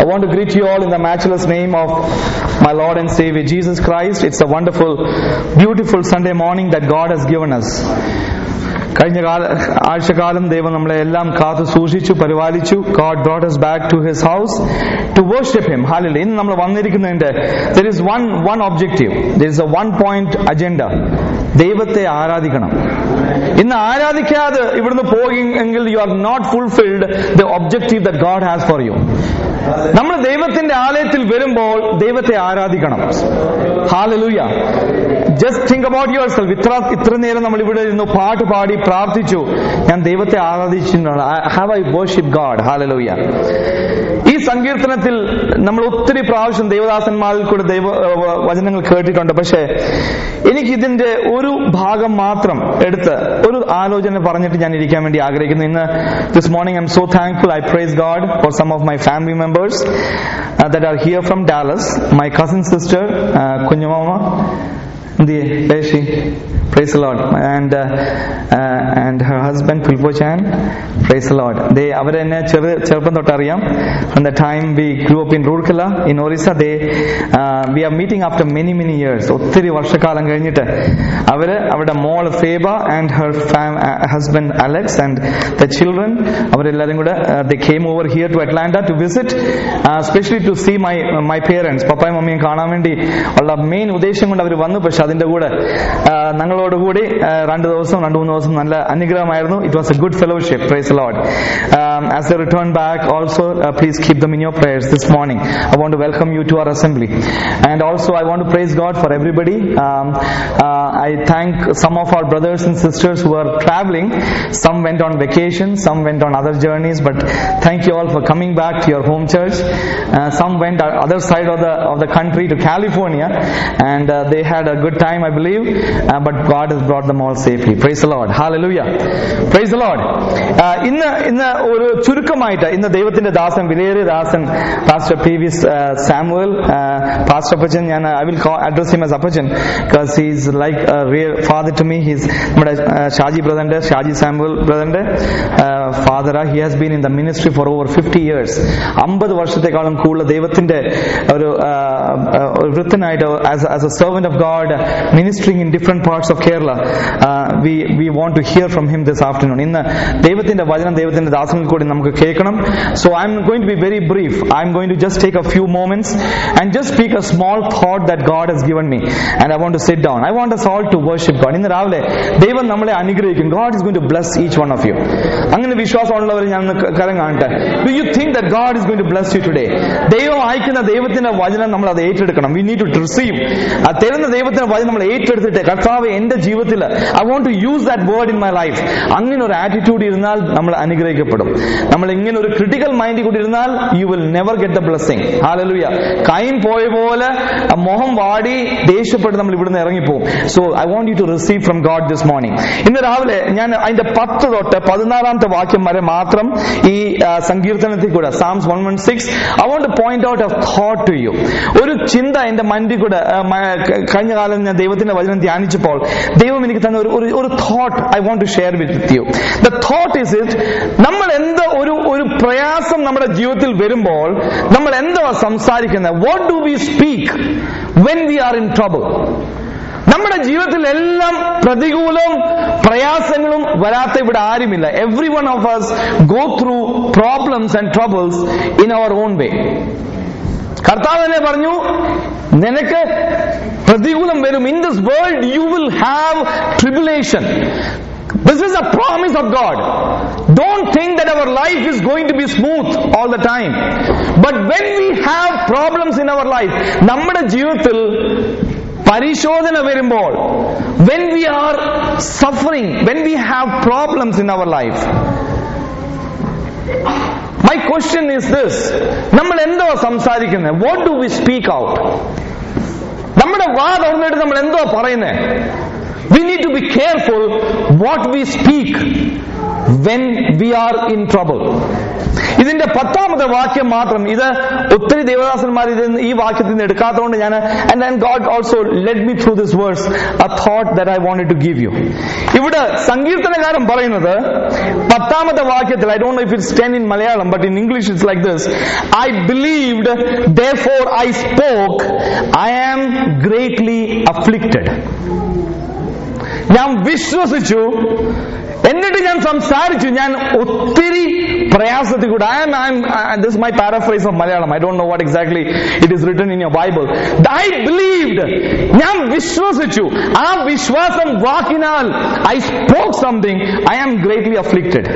want to greet you all in the matchless name of my Lord and Savior Jesus Christ. It's a wonderful, beautiful Sunday morning that God has given us. കഴിഞ്ഞ കാല ആഴ്ചക്കാലം ദൈവം നമ്മളെ എല്ലാം കാത്തു സൂക്ഷിച്ചു പരിപാലിച്ചു God brought us back to his house to worship him hallelujah ഇന്ന് നമ്മൾ വന്നിരിക്കുന്നതിന്റെ there is one one objective there is a one point agenda ദൈവത്തെ ആരാധിക്കണം ഇന്ന് ആരാധിക്കാതെ ഇവിടുന്ന് പോയെങ്കിൽ you are not fulfilled the objective that God has for you നമ്മൾ ദൈവത്തിന്റെ ആലയത്തിൽ വരുമ്പോൾ ദൈവത്തെ ആരാധിക്കണം hallelujah just think about yourself ഇത്ര ഇത്ര നേരം നമ്മൾ ഇവിടെ ഇരുന്നു പാട്ട് പാടി പ്രാർത്ഥിച്ചു ഞാൻ ദൈവത്തെ ആരാധിച്ചിട്ടുണ്ട് have I worship God hallelujah ഈ സങ്കീർത്തനത്തിൽ നമ്മൾ ഒത്തിരി പ്രാവശ്യം ദൈവദാസന്മാരിൽ കൂടെ ദൈവ ഏഹ്, വചനങ്ങൾ കേട്ടിട്ടുണ്ട് പക്ഷേ എനിക്ക് ഇതിന്റെ ഒരു ഭാഗം മാത്രം എടുത്ത് ഒരു ആലോചന പറഞ്ഞിട്ട് ഞാൻ ഇരിക്കാൻ വേണ്ടി ആഗ്രഹിക്കുന്നു ഇന്ന് this morning I'm so thankful I praise God for some of my family members that are here from Dallas my cousin sister കുഞ്ഞുമാമ എന്തിയെ ലേശി praise Lord and and her husband പുൽപോ ചാൻ പ്രൈസ് ലോഡ് ദേ അവരെന്നെ ചെറു ചെറുപ്പം തൊട്ട് അറിയാം from the time we grew up in Rourkela in Orissa they we are meeting after many many years ഒത്തിരി വർഷക്കാലം കഴിഞ്ഞിട്ട് അവര് അവരുടെ മോൾ Feba and her husband Alex and the children അവരെല്ലാരും കൂടെ the came over here to Atlanta to visit specially to see my my parents പപ്പായും മമ്മിയും കാണാൻ വേണ്ടി ഉള്ള മെയിൻ ഉദ്ദേശം കൊണ്ട് അവർ വന്നു പക്ഷെ അതിന്റെ കൂടെ ആ, ഞങ്ങളോടുകൂടി ആ, രണ്ട് ദിവസം രണ്ട് മൂന്ന് ദിവസം നല്ല അനുഗ്രഹമായിരുന്നു it was a good fellowship praise Lord as the return back also please keep them in your prayers this morning I want to welcome you to our assembly and also I want to praise God for everybody I thank some of our brothers and sisters who are travelling some went on vacation some went on other journeys but thank you all for coming back to your home church uh, some went o- other side of the of the country to california and uh, they had a good time i believe uh, but god has brought them all safely praise the lord hallelujah praise the lord uh, ഇന്ന് ഇന്ന് ഒരു ചുരുക്കമായിട്ട് ഇന്ന് ദൈവത്തിന്റെ ദാസൻ വിലയേറിയ ദാസൻ pastor P V Samuel pastor അപ്പച്ചൻ ഞാൻ I will address him as അപ്പച്ചൻ because he's like real father to me he's നമ്മുടെ uh, ഷാജി ബ്രദറിന്റെ ഷാജി സാമുവൽ ബ്രദറിന്റെ father he has been in the ministry for over fifty years അമ്പത് വർഷത്തെക്കാളും കൂടുതൽ ദൈവത്തിന്റെ ഒരു ആ, ആ, ഒരു വൃത്തനായിട്ട് as a servant of God ministering in different parts of Kerala we we want to hear from him this afternoon ഇന്ന് ദൈവത്തിന്റെ വചനം ദൈവത്തിന്റെ ദാസനിൽ കൂടി നമുക്ക് കേൾക്കണം so I M going to be very brief I M going to just take a few moments and just speak a small thought that God has given me and I want to sit down I want us all to worship God ഇന്ന് രാവിലെ ദൈവം നമ്മളെ അനുഗ്രഹിക്കും God is going to bless each one of you അങ്ങനെ വിശ്വാസമുള്ളവർ ഞാൻ ഒന്ന് ക- കരം കാണട്ടെ do you think that God is going to bless you today ദൈവം അയക്കുന്ന ദൈവത്തിന്റെ വചനം നമ്മൾ അത് ഏറ്റെടുക്കണം വി നീഡ് ടു റിസീവ് ആ തരുന്ന ദൈവത്തിന്റെ വചനം നമ്മൾ ഏറ്റെടുത്തിട്ട് കർത്താവ് എന്റെ ജീവിതത്തിൽ I want to use that word in my life അങ്ങനെ ഒരു ആറ്റിറ്റ്യൂഡ് ഇരുന്നാൽ നമ്മൾ അനുഗ്രഹിക്കപ്പെടും നമ്മൾ ഇങ്ങനെ ഒരു ക്രിട്ടിക്കൽ മൈൻഡിൽ കൂടി ഇരുന്നാൽ you will never get the blessing hallelujah Cain പോയ പോലെ ആ മുഖം വാടി ദേഷ്യപ്പെട്ട് നമ്മൾ ഇവിടുന്ന് ഇറങ്ങിപ്പോകും so I want you to receive from God this morning ഇന്ന് രാവിലെ ഞാൻ അതിന്റെ പത്ത് തൊട്ട് പതിനാറാമത്തെ വാക്യം വരെ മാത്രം ഈ ആ, സങ്കീർത്തനത്തിൽ കൂടെ Psalms one one six I want to point out a thought to you ഒരു ചിന്ത എന്റെ മൻഡിൽ കൂടെ ആ, മ- ക- കഴിഞ്ഞ കാലം ഞാൻ ദൈവത്തിന്റെ വചനം ധ്യാനിച്ചപ്പോൾ ദൈവം എനിക്ക് തന്ന ഒരു ഒരു- ഒരു thought I want to share with you the thought is it നമ്മൾ എന്ത് ഒരു ഒരു പ്രയാസം നമ്മുടെ ജീവിതത്തിൽ വരുമ്പോൾ നമ്മൾ എന്തോ സംസാരിക്കുന്നത് what do we speak when we are in trouble നമ്മുടെ ജീവിതത്തിൽ എല്ലാം പ്രതികൂലവും പ്രയാസങ്ങളും വരാത്ത ഇവിടെ ആരുമില്ല every one of us go through problems and troubles in our own way കർത്താവ് തന്നെ പറഞ്ഞു നിനക്ക് പ്രതികൂലം വരും in this world you will have tribulation This is a promise of God. Don't think that our life is going to be smooth all the time. But when we have problems in our life, നമ്മുടെ ജീവിതത്തിൽ പരിശോധന വരുമ്പോൾ when we are suffering, when we have problems in our life, my question is this നമ്മൾ എന്തോ സംസാരിക്കുന്നത് what do we speak out നമ്മുടെ വാ തുറന്നിട്ട് നമ്മൾ എന്തോ പറയുന്നത് we need to be careful what we speak when we are in trouble ഇതിന്റെ പത്താമത്തെ വാക്യം മാത്രം ഇത് ഒത്തിരി ദേവദാസന്മാർ ഇത് ഈ വാക്യത്തിൽ നിന്ന് എടുക്കാത്തതുകൊണ്ട് ഞാൻ and and God also let me through this words a thought that I wanted to give you ഇവിടെ സങ്കീർത്തനകാരൻ പറയുന്നത് പത്താമത്തെ വാക്യത്തിൽ I don't know if it's ten in Malayalam but in English it's like this I believed therefore I spoke I am greatly afflicted ഞാൻ വിശ്വസിച്ചു എന്നിട്ട് ഞാൻ സംസാരിച്ചു ഞാൻ ഒത്തിരി പ്രയാസത്തിൽ കൂടെ I am I'm this my paraphrase of Malayalam I don't no what exactly it is written in your Bible I believed ഞാൻ വിശ്വസിച്ചു ആ വിശ്വാസം വാക്കിനാൽ I spoke something I am greatly afflicted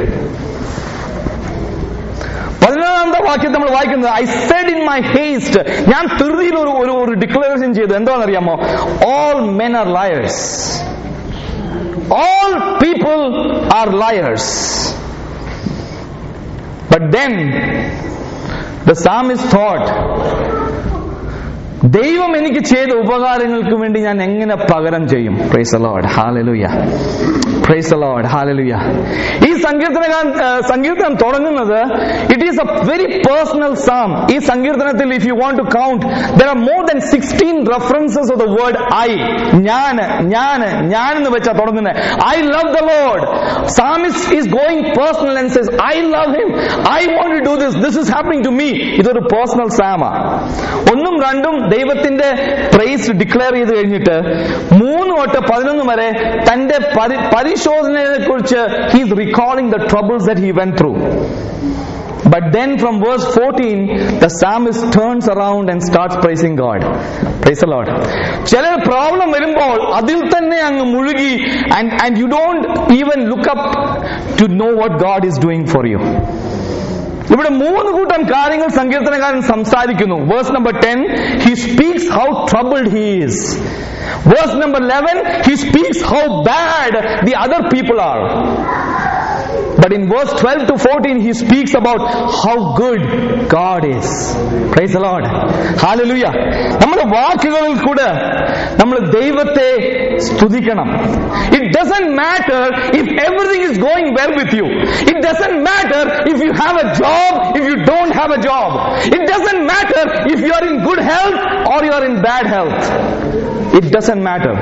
പതിനൊന്നാമത്തെ വാക്യം നമ്മൾ വായിക്കുന്നത് I said in my haste ഞാൻ ധൃതിയിൽ ഒരു ഒരു ഒരു ഡിക്ലറേഷൻ ചെയ്തു എന്താണെന്നറിയാമോ all men are liars all people are liars. But then the psalmist thought, ദൈവം എനിക്ക് ചെയ്ത ഉപകാരങ്ങൾക്ക് വേണ്ടി ഞാൻ എങ്ങനെ പകരം ചെയ്യും praise Lord hallelujah praise Lord hallelujah ഈ സങ്കീർത്തനകാരൻ ആ, സങ്കീർത്തനം തുടങ്ങുന്നത് it is a very personal psalm ഈ സങ്കീർത്തനത്തിൽ if you want to count there are more than sixteen references of the word I ഞാൻ ഞാൻ ഞാൻ എന്ന് വെച്ചാ തുടങ്ങുന്നത് I love the Lord psalmist is going personal and says I love him I want to do this this is happening to me ഇതൊരു personal സാമ ഒന്നും രണ്ടും ദൈവത്തിന്റെ പ്രൈസ് ഡിക്ലെയർ ചെയ്ത് കഴിഞ്ഞിട്ട് മൂന്ന് തൊട്ട് പതിനൊന്ന് വരെ തന്റെ പരി- പരിശോധനയെ കുറിച്ച് he's recording the troubles that he went through But then from verse 14, the psalmist turns around and starts praising God. Praise the Lord. ചില പ്രോബ്ലം വരുമ്പോൾ അതിൽ തന്നെ അങ്ങ് മുഴുകി and and you don't even look up to know what God is doing for you. ഇവിടെ മൂന്ന് കൂട്ടം കാര്യങ്ങൾ സങ്കീർത്തനകാരൻ സംസാരിക്കുന്നു verse number ten he speaks how troubled he is verse number eleven he speaks how bad the other people are But in verse 12 to 14, he speaks about how good God is. Praise the Lord. Hallelujah. നമ്മുടെ വാക്കുകളിൽ കൂടെ നമ്മൾ ദൈവത്തെ സ്തുതിക്കണം it doesn't matter if everything is going well with you it doesn't matter if you have a job if you don't have a job it doesn't matter if you are in good health or you are in bad health it doesn't matter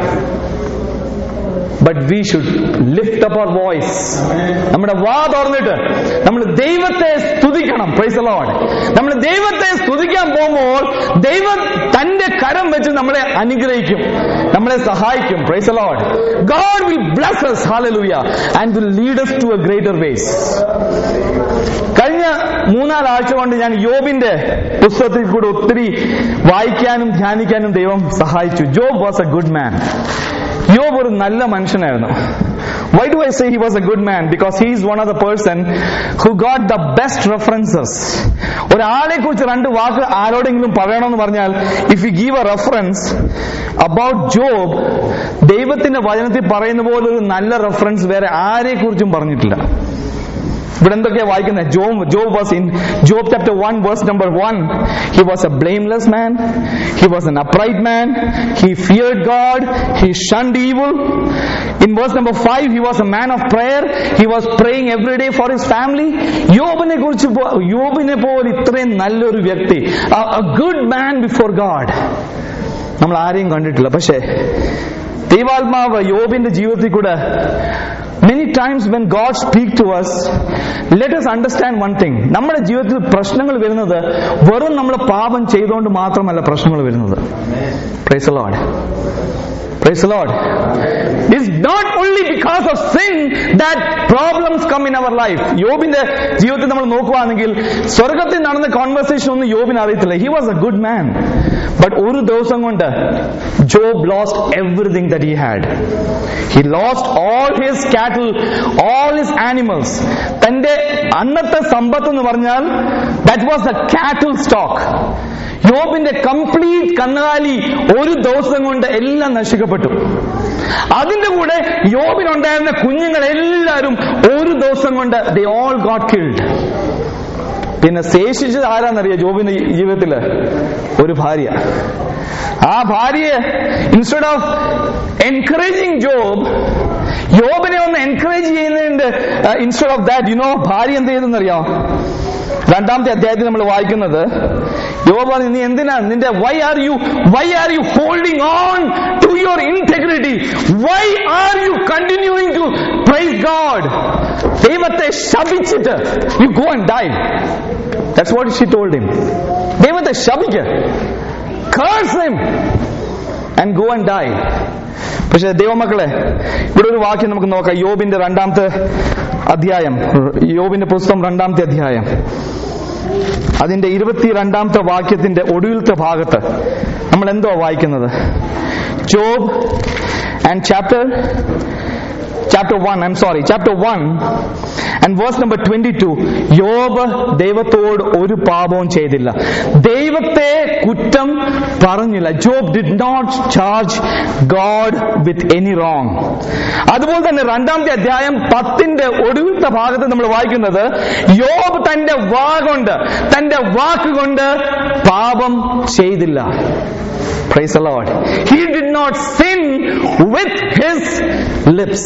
but we should lift up our voice നമ്മുടെ വാ തുറന്നിട്ട് നമ്മൾ ദൈവത്തെ സ്തുതിക്കണം price load നമ്മൾ ദൈവത്തെ സ്തുതിക്കാൻ പോകുമ്പോൾ ദൈവം തന്റെ കരം വെച്ച് നമ്മളെ അനുഗ്രഹിക്കും നമ്മളെ സഹായിക്കും praise Lord God will bless us hallelujah and will lead us to a greater ways കഴിഞ്ഞ മൂന്നാല് ആഴ്ച കൊണ്ട് ഞാൻ യോബിന്റെ പുസ്തകത്തിൽ കൂടെ ഒത്തിരി വായിക്കാനും ധ്യാനിക്കാനും ദൈവം സഹായിച്ചു Job was a good man യോബ് ഒരു നല്ല മനുഷ്യനായിരുന്നു why do I say he was a good man because he is one of the person who got the best references ഒരാളെ കുറിച്ച് രണ്ട് വാക്ക് ആരോടെങ്കിലും പറയണമെന്ന് പറഞ്ഞാൽ if you give a reference about Job ദൈവത്തിന്റെ വചനത്തിൽ പറയുന്ന പോലെ ഒരു നല്ല റെഫറൻസ് വേറെ ആരെ കുറിച്ചും പറഞ്ഞിട്ടില്ല ഇവിടെ എന്തൊക്കെയാ വായിക്കുന്നത് Job Job was in Job chapter one verse number one he was a blameless man he was an upright man he feared God he shunned evil in verse number five he was a man of prayer he was praying every day for his family യോബിനെ കുറിച്ച് പോ- യോബിനെ പോലെ ഇത്രയും നല്ലൊരു വ്യക്തി good man before God നമ്മൾ ആരെയും കണ്ടിട്ടില്ല പക്ഷേ ദൈവാത്മാവ് യോബിന്റെ ജീവിതത്തിൽ കൂടെ many times when God speak to us let us understand one thing നമ്മുടെ ജീവിതത്തിൽ പ്രശ്നങ്ങൾ വരുന്നത് വെറും നമ്മൾ പാപം ചെയ്തുകൊണ്ട് മാത്രമല്ല പ്രശ്നങ്ങൾ വരുന്നത് praise Lord praise Lord it's not only because of sin that problems come in our life യോബിന്റെ ജീവിതത്തിൽ നമ്മൾ നോക്കുകയാണെങ്കിൽ സ്വർഗത്തിൽ നടന്ന കോൺവെർസേഷൻ ഒന്നും യോബിന് അറിയത്തില്ല he was a good man but ഒരു ദിവസം കൊണ്ട് Job lost everything that he had he lost all his cattle all his animals തന്റെ അന്നത്തെ സമ്പത്ത് എന്ന് പറഞ്ഞാൽ that was the cattle stock യോബിന്റെ കംപ്ലീറ്റ് കന്നുകാലി ഒരു ദിവസം കൊണ്ട് എല്ലാം നശിക്കപ്പെട്ടു അതിന്റെ കൂടെ യോബിനുണ്ടായിരുന്ന കുഞ്ഞുങ്ങൾ എല്ലാവരും ഒരു ദിവസം കൊണ്ട് ദേ ഓൾ ഗോട്ട് കിൽഡ് പിന്നെ ശേഷിച്ചത് ആരാന്നറിയോ ജോബിന്റെ ജീവിതത്തില് ഒരു ഭാര്യ ആ ഭാര്യയെ ഇൻസ്റ്റെഡ് ഓഫ് എൻകറേജിങ് ജോബ് യോബിനെ ഒന്ന് എൻകറേജ് ചെയ്യുന്നതിന്റെ instead of that you know ഭാര്യ എന്ത് ചെയ്തെന്നറിയോ രണ്ടാമത്തെ അധ്യായത്തിൽ നമ്മൾ വായിക്കുന്നത് യോബ പറഞ്ഞു, നീ എന്തിനാ നിന്റെ why are you why are you holding on to your integrity why are you continuing to praise God ദൈവത്തെ ശപിച്ചിട്ട് you go and die that's what she told him ദൈവത്തെ ശപിക്ക curse him and go and die പക്ഷെ ദൈവമക്കളെ ഇവിടെ ഒരു വാക്യം നമുക്ക് നോക്കാം യോബിന്റെ രണ്ടാമത്തെ അധ്യായം യോബിന്റെ പുസ്തകം രണ്ടാമത്തെ അധ്യായം അതിന്റെ ഇരുപത്തിരണ്ടാമത്തെ വാക്യത്തിന്റെ ഒടുവിലത്തെ ഭാഗത്ത് നമ്മൾ എന്തോ വായിക്കുന്നത് Job and chapter chapter 1 i'm sorry chapter 1 and verse number 22 യോബ് ദൈവത്തോട് ഒരു പാപവും ചെയ്തില്ല ദൈവത്തെ കുറ്റം പറഞ്ഞില്ല Job did not charge God with any wrong അതുപോലെ തന്നെ രണ്ടാമത്തെ അധ്യായം പത്തിന്റെ ഒടുവിലത്തെ ഭാഗത്ത് നമ്മൾ വായിക്കുന്നത് യോബ് തന്റെ വാ കൊണ്ട് തന്റെ വാക്കുകൊണ്ട് പാപം ചെയ്തില്ല Praise the Lord. He did not sin with his lips.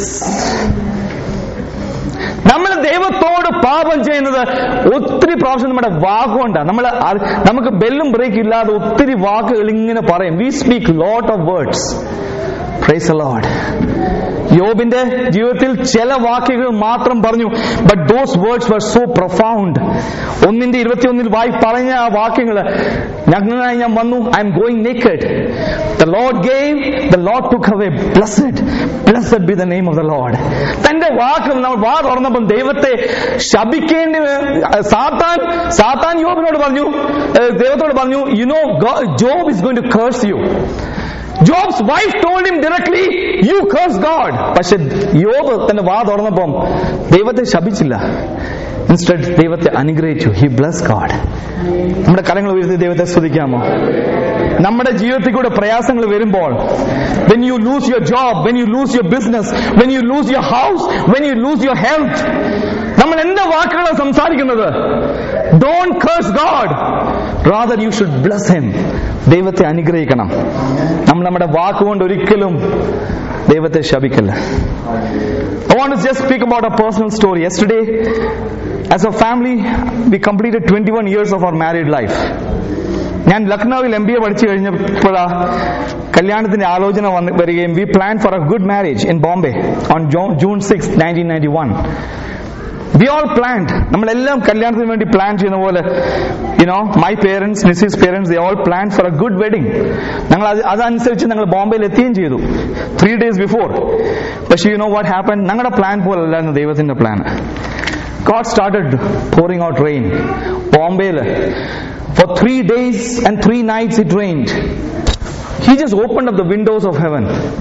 നമ്മൾ ദൈവത്തോട് പാപം ചെയ്യുന്നത് ഒത്തിരി പ്രാവശ്യം നമ്മുടെ വാക്കുകൊണ്ടാണ് നമ്മൾ അത് നമുക്ക് ബെല്ലും ബ്രേക്ക് ഇല്ലാതെ ഒത്തിരി വാക്കുകൾ ഇങ്ങനെ പറയും we speak lot of words praise Lord യോബിന്റെ ജീവിതത്തിൽ ചില വാക്കുകൾ മാത്രം പറഞ്ഞു but those words were so profound ഒന്നിന്റെ ഇരുപത്തിയൊന്നിൽ വായി പറഞ്ഞ ആ വാക്യങ്ങൾ നഗ്നനായി ഞാൻ വന്നു I M going naked the Lord gave the Lord took away blessed blessed be the name of the Lord തന്റെ വാക്ക് നമ്മൾ വാ തുറന്നപ്പം ദൈവത്തെ ശപിക്കേണ്ടി സാത്താൻ സാത്താൻ യോബിനോട് പറഞ്ഞു ഏഹ് ദൈവത്തോട് പറഞ്ഞു you know Job is going to curse you Job's wife told him directly you curse God പക്ഷെ യോബ് തന്റെ വാ തുറന്നപ്പം ദൈവത്തെ ശപിച്ചില്ല ഇൻസ്റ്റഡ് ദൈവത്തെ അനുഗ്രഹിച്ചു ഹി ബ്ലസ് ഗാഡ് നമ്മുടെ കരങ്ങൾ ഉയർത്തി ദൈവത്തെ സ്തുതിക്കാമോ നമ്മുടെ ജീവിതത്തിൽ കൂടെ പ്രയാസങ്ങൾ വരുമ്പോൾ when you lose your job when you lose your business when you lose your house when you lose your health നമ്മൾ എന്താ വാക്കുകളാണ് സംസാരിക്കുന്നത് don't curse God rather you should bless him ദൈവത്തെ അനുഗ്രഹിക്കണം നമ്മൾ നമ്മുടെ വാക്കുകൊണ്ട് ഒരിക്കലും ദൈവത്തെ ശപിക്കല്ല I want to just speak about a personal story. Yesterday, as a family, we completed 21 years of our married life. ഞാൻ ലക്നൌവിൽ എം ബി എ പഠിച്ചു കഴിഞ്ഞപ്പോഴാ കല്യാണത്തിന്റെ ആലോചന വന്ന് വരികയും we plan for a good marriage in Bombay on June six nineteen ninety one we all planned നമ്മളെല്ലാം കല്യാണത്തിന് വേണ്ടി പ്ലാൻ ചെയ്യുന്ന പോലെ you know my parents missus parents they all plan for a good wedding ഞങ്ങൾ അത് അതനുസരിച്ച് ഞങ്ങൾ ബോംബെയിൽ എത്തുകയും ചെയ്തു ത്രീ ഡേയ്സ് ബിഫോർ പക്ഷേ യു നോ വാട്ട് ഹാപ്പൻ ഞങ്ങളുടെ പ്ലാൻ പോലല്ലായിരുന്നു ദൈവത്തിന്റെ plan God started pouring out rain ബോംബെയിൽ for three days and three nights it rained he just opened up the windows of heaven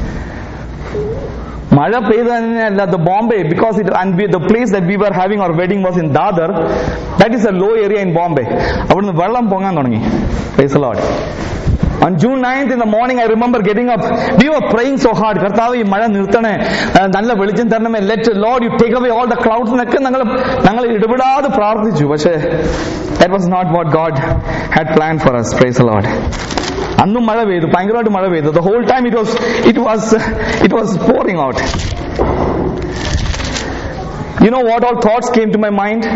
മഴ പെയ്ത തന്നെയല്ല the Bombay because it and the place that we were having our wedding was in Dadar that is a low area in Bombay അവിടുന്ന് വെള്ളം പൊങ്ങാൻ തുടങ്ങി praise Lord On June 9th in the morning, I remember getting up. We were praying so hard. കർത്താവ് ഈ മഴ നിർത്തണേ ആ, നല്ല വെളിച്ചം തരണമേ let Lord you take away all the clouds എന്നൊക്കെ ഞങ്ങൾ ഞങ്ങൾ ഇടപെടാതെ പ്രാർത്ഥിച്ചു പക്ഷേ that was not what God had plan for us praise Lord അന്നും മഴ പെയ്തു ഭയങ്കരമായിട്ട് മഴ പെയ്തു the whole time it was it was it was pouring out you know what all thoughts came to my mind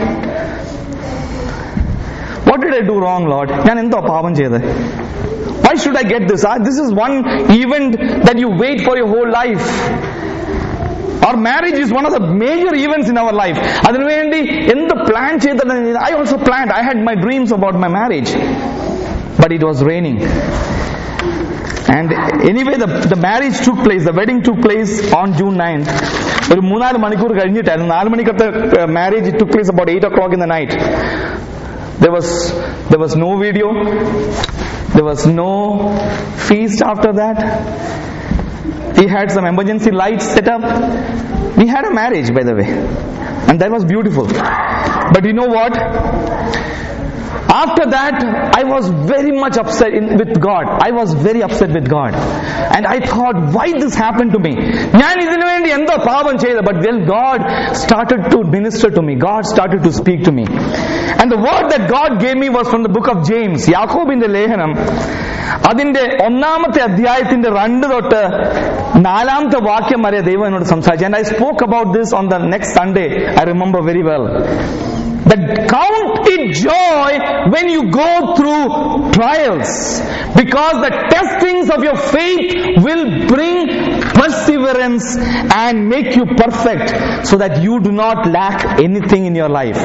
what did I do wrong Lord ഞാൻ എന്തോ പാപം ചെയ്ത് Why should I get this? Ah, This is one event that you wait for your whole life. Our marriage is one of the major events in our life. അതിനുവേണ്ടി എന്ത് plan ചെയ്തിട്ട് I also plan I had my dreams about my marriage but it was raining and anyway the marriage took place the wedding took place on June nine ഒരു മൂന്നാല് മണിക്കൂർ കഴിഞ്ഞിട്ടായിരുന്നു നാല് മണിക്കത്തെ marriage took place about eight o'clock in the night there was there was no video there was no feast after that we had some emergency lights set up we had a marriage by the way and that was beautiful but you know what after that i was very much upset in, with god i was very upset with god and i thought why this happened to me ഞാൻ ഇതിനു വേണ്ടി എന്തോ പാപം ചെയ്ത but then god started to minister to me god started to speak to me and the word that god gave me was from the book of james യാക്കോബിന്റെ ലേഖനം അതിന്റെ ഒന്നാമത്തെ അധ്യായത്തിന്റെ രണ്ട് തൊട്ട് നാലാമത്തെ വാക്യം വരെ ദൈവം എന്നോട് സംസാരിച്ചു and I spoke about this on the next Sunday I remember very well that count it joy when you go through trials because the testings of your faith will bring perseverance and make you perfect so that you do not lack anything in your life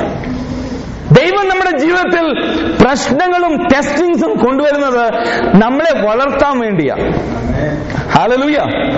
ദൈവം നമ്മുടെ ജീവിതത്തിൽ പ്രശ്നങ്ങളും ടെസ്റ്റിങ്സും കൊണ്ടുവരുന്നത് നമ്മളെ വളർത്താൻ വേണ്ടിയാ hallelujah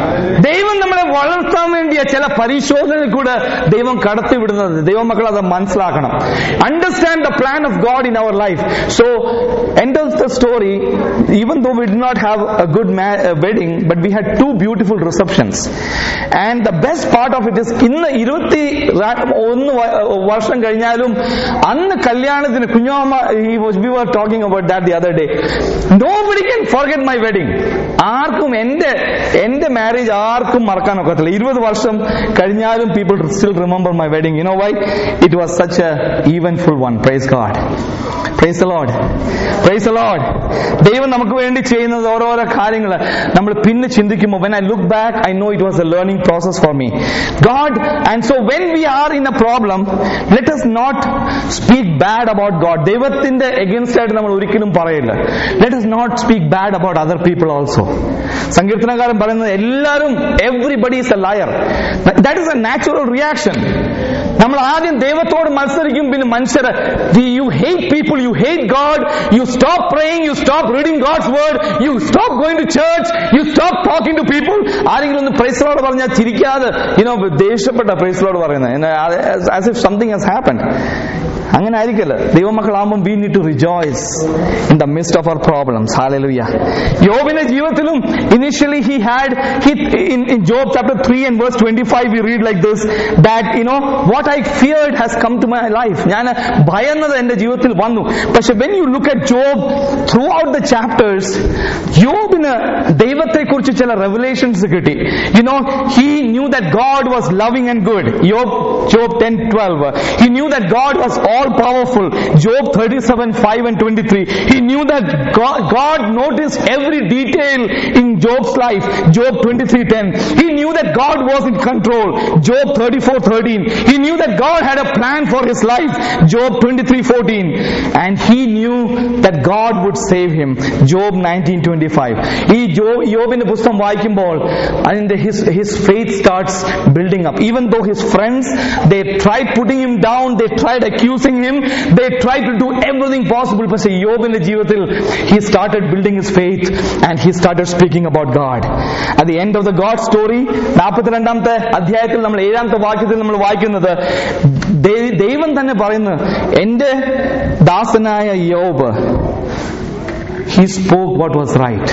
ദൈവം നമ്മളെ വളർത്താൻ വേണ്ടിയ ചില പരിശോധനയിൽ കൂടെ ദൈവം കടത്തിവിടുന്നത് ദൈവമക്കൾ അത് മനസ്സിലാക്കണം understand the plan of God in our life so end of the story even though we did not have a good wedding but we had two beautiful receptions and the best part of it is ഇന്ന് ഇരുപത്തി ഒന്ന് വർഷം കഴിഞ്ഞാലും അന്ന് കല്യാണത്തിന് കുഞ്ഞോമ്മ we were talking about that the other day nobody can forget my wedding ആർക്കും എന്റെ എന്റെ മാരേജ് ആർക്കും മറക്കാൻ ഒക്കത്തില്ല ഇരുപത് വർഷം കഴിഞ്ഞാലും people still remember my wedding you know why it was such a eventful one praise God praise Lord praise Lord ദൈവം നമുക്ക് വേണ്ടി ചെയ്യുന്നത് ഓരോരോ കാര്യങ്ങൾ നമ്മൾ പിന്നെ ചിന്തിക്കുമ്പോൾ when I look back I know it was a learning process for me God and so when we are in a problem let us not speak bad about God ദൈവത്തിന്റെ എഗൻസ്റ്റ് ആയിട്ട് നമ്മൾ ഒരിക്കലും പറയില്ല let us not speak bad about other people also സങ്കീർത്തനകാരൻ പറയുന്നത് എല്ലാവരും everybody is a liar that is a natural reaction നമ്മൾ ആദ്യം ദൈവത്തോട് മത്സരിക്കും പിന്നെ മനുഷ്യർ you hate people you hate God you stop praying you stop reading God's word you stop going to church you stop talking to people ആരെങ്കിലും ഒന്ന് praise the Lord പറഞ്ഞാൽ ചിരിക്കാതെ യുനോ ദേഷ്യപ്പെട്ട പ്രൈസലോട് പറയുന്നത് as if something has happen അങ്ങനെ ആയിരിക്കല്ല ദൈവമക്കളാകുമ്പോൾ we need to rejoice in the midst of our problems hallelujah യോബിന്റെ ജീവിതത്തിലും initially he had in in Job chapter three and verse twenty five we read like this that you know what I feared has come to my life ഞാൻ ഭയന്നത് എന്റെ ജീവിതത്തിൽ വന്നു പക്ഷെ when you look at Job throughout the chapters യോബിന് ദൈവത്തെക്കുറിച്ച് ചില revelations കിട്ടി you know he knew that God was loving and good യോബ് Job ten twelve he knew that God was all powerful. Job 37, 5 and 23. He knew that God, God noticed every detail in Job's life. Job 23, 10. He knew that God was in control. Job 34, 13. He knew that God had a plan for his life. Job 23, 14. And he knew that God would save him. Job 19, 25. ഈ ജോ യോബിന്റെ പുസ്തകം വായിക്കുമ്പോൾ അതിന്റെ his his faith starts building up even though his friends they tried putting him down they tried accusing him they try to do everything possible പക്ഷേ യോബിന്റെ ജീവിതത്തിൽ he started building his faith and he started speaking about God at the end of the God story നാൽപ്പത്തിരണ്ടാമത്തെ അധ്യായത്തിൽ നമ്മൾ ഏഴാമത്തെ വാക്യത്തിൽ നമ്മൾ വായിക്കുന്നത് ദൈ- ദൈവം തന്നെ പറയുന്നു എന്റെ ദാസനായ യോബ് he spoke what was right.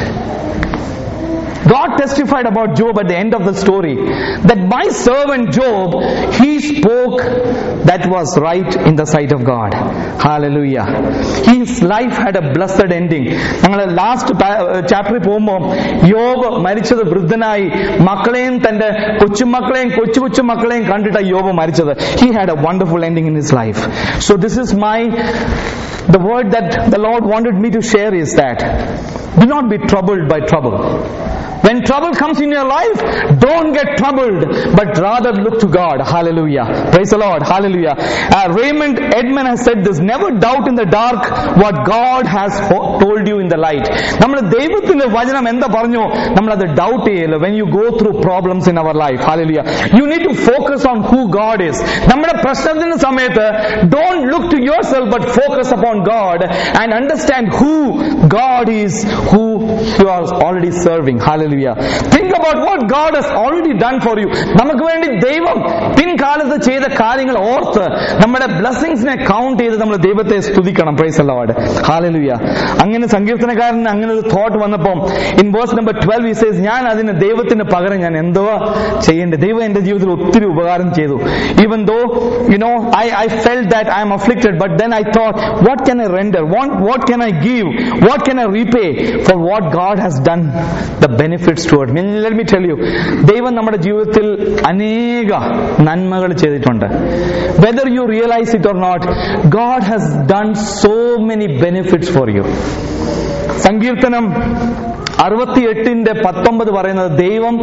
God testified about Job at the end of the story that my servant Job, he spoke that was right in the sight of God. Hallelujah. His life had a blessed ending. ഞങ്ങൾ last ചാപ്റ്ററിൽ പോകുമ്പോൾ യോബ് മരിച്ചത് വൃദ്ധനായി മക്കളെയും തന്റെ കൊച്ചുമക്കളെയും കൊച്ചു കൊച്ചു മക്കളെയും കണ്ടിട്ടാണ് യോബ് മരിച്ചത് he had a wonderful ending in his life so this is my the word that the Lord wanted me to share is that do not be troubled by trouble. When trouble comes in your life, don't get troubled, but rather look to God. Hallelujah. Praise the Lord. Hallelujah. Uh, Raymond Edmund has said this never doubt in the dark what God has ho- told you in the light. നമ്മൾ ദൈവത്തിന്റെ വചനം എന്താ പറഞ്ഞു നമ്മൾ അത് doubt ചെയ്യല്ല when you go through problems in our life hallelujah you need to focus on who God is നമ്മുടെ പ്രശ്നത്തിന്റെ സമയത്ത് don't look to yourself but focus upon God and understand who God is who you are already serving hallelujah think about what God has already done for you നമുക്ക് വേണ്ടി ദൈവം പിൻകാലത്ത് ചെയ്ത കാര്യങ്ങൾ ഓർത്ത് നമ്മുടെ ബ്ലെസ്സിങ്സിനെ കൗണ്ട് ചെയ്ത് നമ്മൾ ദൈവത്തെ സ്തുതിക്കണം പ്രൈസ് അല്ലാട് ഹാലലുയ അങ്ങനെ സങ്കീർത്തനക്കാരന് അങ്ങനെ ഒരു തോട്ട് വന്നപ്പോൾ ഇൻ വേഴ്സ് നമ്പർ ട്വൽവ് ഈ സേസ് ഞാൻ അതിന് ദൈവത്തിന് പകരം ഞാൻ എന്തോ ചെയ്യേണ്ടത് ദൈവം എന്റെ ജീവിതത്തിൽ ഒത്തിരി ഉപകാരം ചെയ്തു even though you know I I felt that I am afflicted but then I thought what can I render what can I give what can I repay for what God has done the benefits to let me tell you ദൈവം നമ്മുടെ ജീവിതത്തിൽ അനേക നന്മകൾ ചെയ്തിട്ടുണ്ട് whether you realise it or not God has done so many benefits for you സങ്കീർത്തനം അറുപത്തിയെട്ടിന്റെ പത്തൊമ്പത് പറയുന്നത് ദൈവം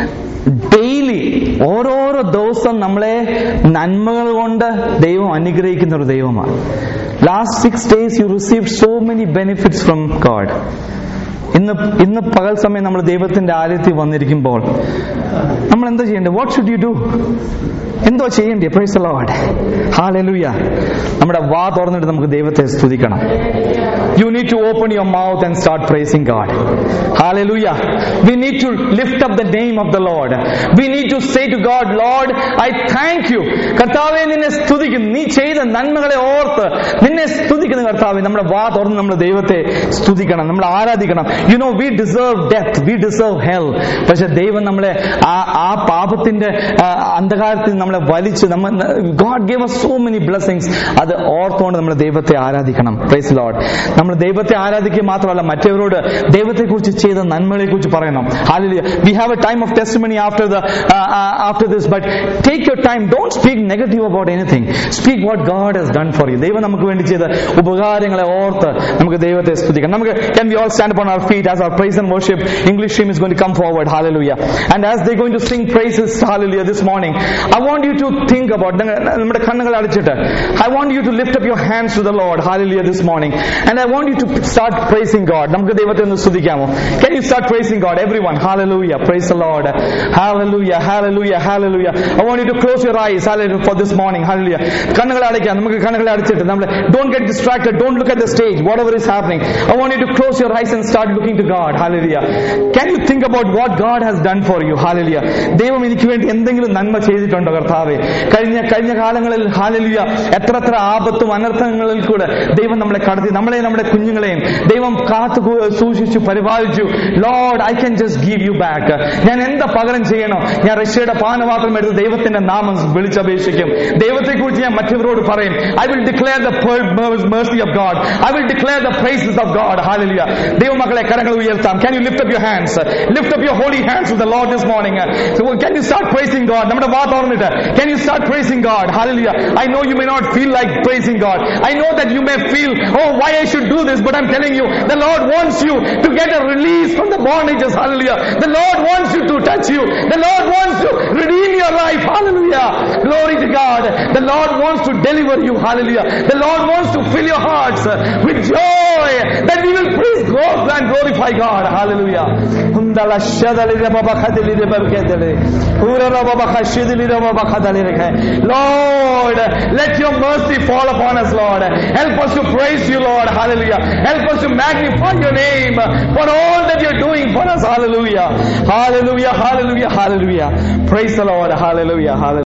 ഡെയിലി ഓരോരോ ദിവസം നമ്മളെ നന്മകൾ കൊണ്ട് ദൈവം അനുഗ്രഹിക്കുന്ന ഒരു ദൈവമാണ് last six days you receive so many benefits from God ഇന്ന് ഇന്ന് പകൽ സമയം നമ്മൾ ദൈവത്തിന്റെ ആലയത്തിൽ വന്നിരിക്കുമ്പോൾ നമ്മൾ എന്താ ചെയ്യേണ്ടത് വാട്ട് ഷുഡ് യു ഡു എന്തോ ചെയ്യണ്ടേ പ്രൈസ് ലോഡ് ഹാലലൂയ നമ്മുടെ വാ തുറന്നിട്ട് നമുക്ക് ദൈവത്തെ സ്തുതിക്കണം you need to open your mouth and start praising God hallelujah we need to lift up the name of the Lord we need to say to God Lord I thank you കർത്താവെ നിന്നെ സ്തുതിക്കുന്നു നീ ചെയ്ത നന്മകളെ ഓർത്ത് നിന്നെ സ്തുതിക്കുന്ന കർത്താവെ നമ്മുടെ വാ തുറന്ന് നമ്മൾ ദൈവത്തെ സ്തുതിക്കണം നമ്മൾ ആരാധിക്കണം you know we deserve death we deserve hell പക്ഷെ ദൈവം നമ്മളെ ആ ആ പാപത്തിന്റെ ആ, അന്ധകാരത്തിൽ നമ്മളെ വലിച്ച് നമ്മൾ God gave so many blessings അത് ഓർത്തുകൊണ്ട് നമ്മൾ ദൈവത്തെ ആരാധിക്കണം പ്രൈസ് ലോഡ് നമ്മൾ ദൈവത്തെ ആരാധിക്കുക മാത്രമല്ല മറ്റവരോട് ദൈവത്തെക്കുറിച്ച് ചെയ്ത നന്മകളെ കുറിച്ച് പറയണം hallelujah we have a time of test after the after this but take your time don't speak negative about anything speak what God has done for you ദൈവം നമുക്ക് വേണ്ടി ചെയ്ത ഉപകാരങ്ങളെ ഓർത്ത് നമുക്ക് ദൈവത്തെ സ്തുതിക്കാം നമുക്ക് can we all stand upon our feet as our praise and worship English stream is going to come forward hallelujah and as they're going to sing praises hallelujah this morning I want you to think about നമ്മുടെ കണ്ണുകൾ അടച്ചിട്ട് I want you to lift up your hands to the Lord hallelujah this morning and I want you to start praising God നമുക്ക് ദൈവത്തെ ഒന്ന് സ്തുതിക്കാമോ can you start praising God everyone hallelujah praise the Lord hallelujah hallelujah hallelujah I want you to close your eyes hallelujah for this morning hallelujah കണ്ണുകൾ അടയ്ക്കാം നമുക്ക് കണ്ണുകൾ അടച്ചിട്ട് നമ്മൾ don't get distracted don't look at the stage whatever is happening I want you to close your eyes and start looking to God hallelujah can you think about what God has done for you hallelujah ദൈവം എനിക്ക് വേണ്ടി എന്തെങ്കിലും നന്മ ചെയ്തിട്ടുണ്ടോ കർത്താവെ കഴിഞ്ഞ കഴിഞ്ഞ കാലങ്ങളിൽ ഹാലലിയ എത്ര എത്ര ആപത്തും അനർത്ഥങ്ങളിൽ കൂടെ ദൈവം നമ്മളെ കടത്തി നമ്മളെ നമ്മുടെ കുഞ്ഞുങ്ങളെയും ദൈവം കാത്തു കു- സൂക്ഷിച്ചു പരിപാലിച്ചു Lord I can just give you back ഞാൻ എന്താ പകരം ചെയ്യണോ ഞാൻ റഷ്യയുടെ പാനപാത്രം എടുത്ത് ദൈവത്തിന്റെ നാമം വിളിച്ചപേക്ഷിക്കും ദൈവത്തെക്കുറിച്ച് ഞാൻ മറ്റവരോട് പറയും I will declare the mercy of God I will declare the praises of God hallelujah ദൈവമക്കളെ കരങ്ങൾ ഉയർത്താം can you lift up your hands lift up your holy hands to the Lord this morning so can you start praising God നമ്മുടെ വാ തുറന്നിട്ട് can you start praising God hallelujah I know you may not feel like praising God I know that you may feel oh why I should do this but I'm telling you the Lord wants you to get a release from the bondages hallelujah the Lord wants you to touch you the Lord wants to redeem your life hallelujah glory to God the Lord wants to deliver you hallelujah the Lord wants to fill your hearts uh, with joy that we will praise God and glorify God hallelujah Hundala shadali de baba khadili de barkedele. Ura ra baba khashidili de baba khadali rekhe. Lord, let your mercy fall upon us, Lord. Help us to praise you, Lord. Hallelujah. Help us to magnify your name for all that you're doing for us. Hallelujah. Hallelujah. Hallelujah. Hallelujah. Praise the Lord. Hallelujah. Hallelujah.